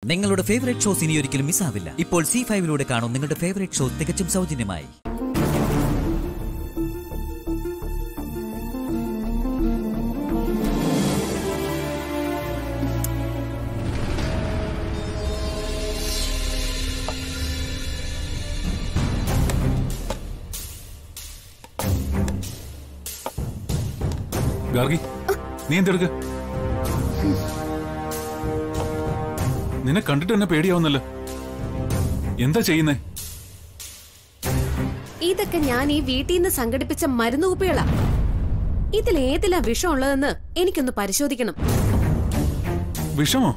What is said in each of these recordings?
നിങ്ങളുടെ favourite shows ഇനി ഒരിക്കലും മിസ്സാവില്ല ഇപ്പോൾ സി ഫൈവിലൂടെ കാണും നിങ്ങളുടെ ഫേവറേറ്റ് ഷോ തികച്ചും സൗജന്യമായി ഗാർഗി നീ എന്തെടുക്ക നിന്നെ കണ്ടിട്ട് എന്നെ പേടിയാവുന്നല്ലോ എന്താ ചെയ്യുന്നേ ഇതൊക്കെ ഞാൻ ഈ വീട്ടിൽ നിന്ന് സംഘടിപ്പിച്ച മരുന്ന് കുപ്പികളാ ഇതിൽ ഏതിലാ വിഷം ഉള്ളതെന്ന് എനിക്കൊന്ന് പരിശോധിക്കണം വിഷമോ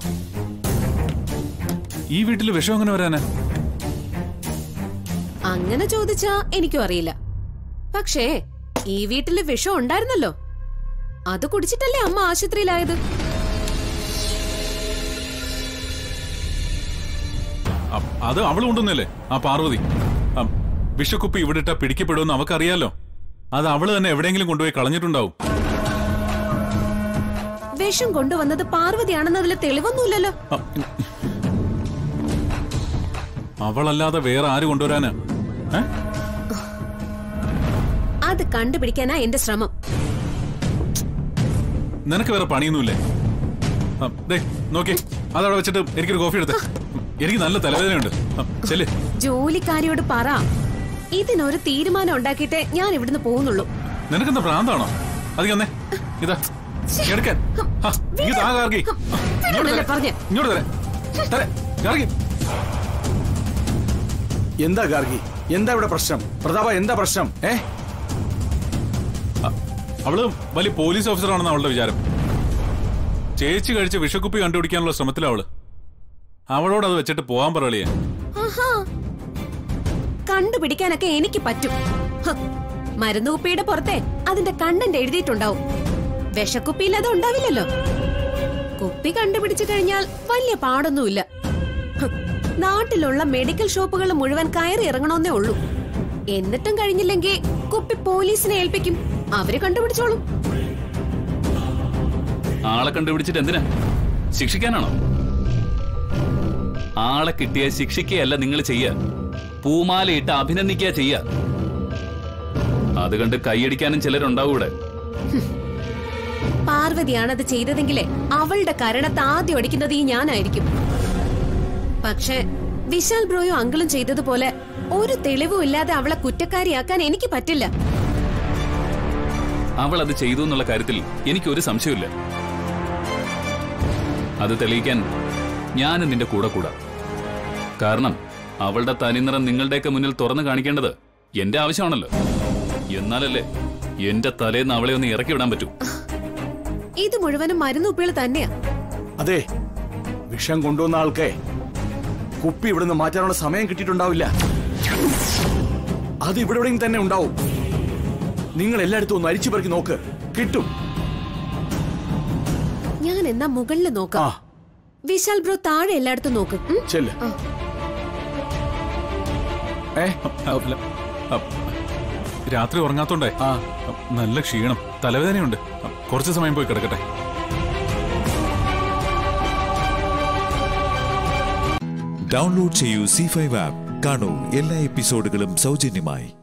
ഈ വീട്ടിൽ വിഷം അങ്ങനെ വരാനാ അങ്ങനെ ചോദിച്ചാ എനിക്കും അറിയില്ല പക്ഷേ ഈ വീട്ടില് വിഷം ഉണ്ടായിരുന്നല്ലോ അത് കുടിച്ചിട്ടല്ലേ അമ്മ ആശുപത്രിയിലായത് അ- അത് അവള് കൊണ്ടുവന്നല്ലേ ആ പാർവതി അ, വിഷക്കുപ്പി ഇവിടെ ഇട്ടാ പിടിക്കപ്പെടുമെന്ന് അവക്കറിയാലോ അത് അവള് തന്നെ എവിടെയെങ്കിലും കൊണ്ടുപോയി കളഞ്ഞിട്ടുണ്ടാവും വിഷം കൊണ്ടുവന്നത് പാർവതിയാണെന്നതിൽ തെളിവൊന്നുമില്ലല്ലോ അ, അവളല്ലാതെ വേറെ ആര് കൊണ്ടുവരാനാ ഏ? അത് കണ്ടുപിടിക്കാനാ എന്റെ ശ്രമം നിനക്ക് വേറെ പണിയൊന്നുമില്ലേ ആ, ദേ നോക്കി അതവിടെ വെച്ചിട്ട് എനിക്കൊരു കോഫി എടുത്ത് എനിക്ക് നല്ല തലവേദനയുണ്ട് ആ, ചെല്ല് ജോലിക്കാരിയോട് പറ ഇതിനൊരു തീരുമാനം ഉണ്ടാക്കിയിട്ടേ ഞാൻ ഇവിടുന്ന് പോകുന്നുള്ളൂ നിനക്കെന്താ ഭ്രാന്താണോ അധികം വന്നേ ഇതാ എടുക്കാൻ ആ, ഇങ്ങ് താ ഗാർഗി ആ, ഇങ്ങോട്ട് വിടണല്ലേ തരാം. പറഞ്ഞേ. ഇങ്ങോട്ട് തരാം തരാം. ഗാർഗി എന്താ ഗാർഗി എന്താ ഇവിടെ പ്രശ്നം പ്രതാപ എന്താ പ്രശ്നം ഏ ആ, അവള് വലിയ പോലീസ് ഓഫീസറാണെന്ന് അവളുടെ വിചാരം ചേച്ചി കഴിച്ച വിഷക്കുപ്പി കണ്ടുപിടിക്കാനുള്ള ശ്രമത്തിലാ അവള് അവളോട് അത് വെച്ചിട്ട് പോവാൻ പറയളിയേ ആഹാ. കണ്ടുപിടിക്കാനൊക്കെ എനിക്ക് പറ്റും ഹ്. മരുന്നുകുപ്പിയുടെ പുറത്തെ അതിന്റെ കണ്ടന്റ് എഴുതിയിട്ടുണ്ടാവും വിഷക്കുപ്പിയിൽ അത് ഉണ്ടാവില്ലല്ലോ കുപ്പി കണ്ടുപിടിച്ചു കഴിഞ്ഞാൽ വലിയ പാടൊന്നുമില്ല ഹ്. നാട്ടിലുള്ള മെഡിക്കൽ ഷോപ്പുകൾ മുഴുവൻ കയറി ഇറങ്ങണമെന്നേ ഉള്ളൂ എന്നിട്ടും കഴിഞ്ഞില്ലെങ്കിൽ കുപ്പി പോലീസിനെ ഏൽപ്പിക്കും അവര് കണ്ടുപിടിച്ചോളും ആളെ കണ്ടുപിടിച്ചിട്ട് എന്തിനാ ശിക്ഷിക്കാനാണോ ആളെ കിട്ടിയ ശിക്ഷിക്കുകയല്ല നിങ്ങൾ ചെയ്യുക പൂമാലയിട്ട് അഭിനന്ദിക്കുക ചെയ്യുക അത് കണ്ട് കൈയടിക്കാനും ചിലരുണ്ടാവും ഇവിടെ പാർവതിയാണ് അത് ചെയ്തതെങ്കിലേ അവളുടെ കരണത്ത് ആദ്യം അടിക്കുന്നത് ഈ ഞാനായിരിക്കും പക്ഷേ വിശാൽ ബ്രോയും അങ്കിളും ചെയ്തതുപോലെ ഒരു തെളിവും ഇല്ലാതെ അവളെ കുറ്റക്കാരിയാക്കാൻ എനിക്ക് പറ്റില്ല അവൾ അത് ചെയ്തു എന്നുള്ള കാര്യത്തിൽ എനിക്കൊരു സംശയമില്ല അത് തെളിയിക്കാൻ ഞാനും നിന്റെ കൂടെ കൂടാ കാരണം അവളുടെ തനിനിറം നിങ്ങളുടെയൊക്കെ മുന്നിൽ തുറന്നു കാണിക്കേണ്ടത് എന്റെ ആവശ്യമാണല്ലോ എന്നാലല്ലേ എന്റെ തലേന്ന് അവളെ ഒന്ന് ഇറക്കി വിടാൻ പറ്റൂ ഇത് മുഴുവനും മരുന്നുപ്പികൾ തന്നെയാ അതെ വിഷം കൊണ്ടുവന്ന ആൾക്ക് കുപ്പി ഇവിടുന്ന് മാറ്റാനുള്ള സമയം കിട്ടിയിട്ടുണ്ടാവില്ല അത് ഇവിടെ എവിടെയും തന്നെ ഉണ്ടാവും നിങ്ങൾ എല്ലായിടത്തും ഒന്ന് അരിച്ചു പെറുക്കി നോക്ക് കിട്ടും ഞാൻ എന്നാ മുകളിൽ ആ നോക്കാം വിശാൽ ബ്രോ താഴെ എല്ലായിടത്തും നോക്ക് ഉം? ചെല്ല് ആ. ഏ അല്ല, അ, രാത്രി ഉറങ്ങാത്തോണ്ടേ ആ അ, നല്ല ക്ഷീണം തലവേദനയുണ്ട് അ, കുറച്ച് സമയം പോയി കിടക്കട്ടെ ഡൗൺലോഡ് ചെയ്യൂ സി ഫൈവ് ആപ്പ് കാണൂ എല്ലാ എപ്പിസോഡുകളും സൗജന്യമായി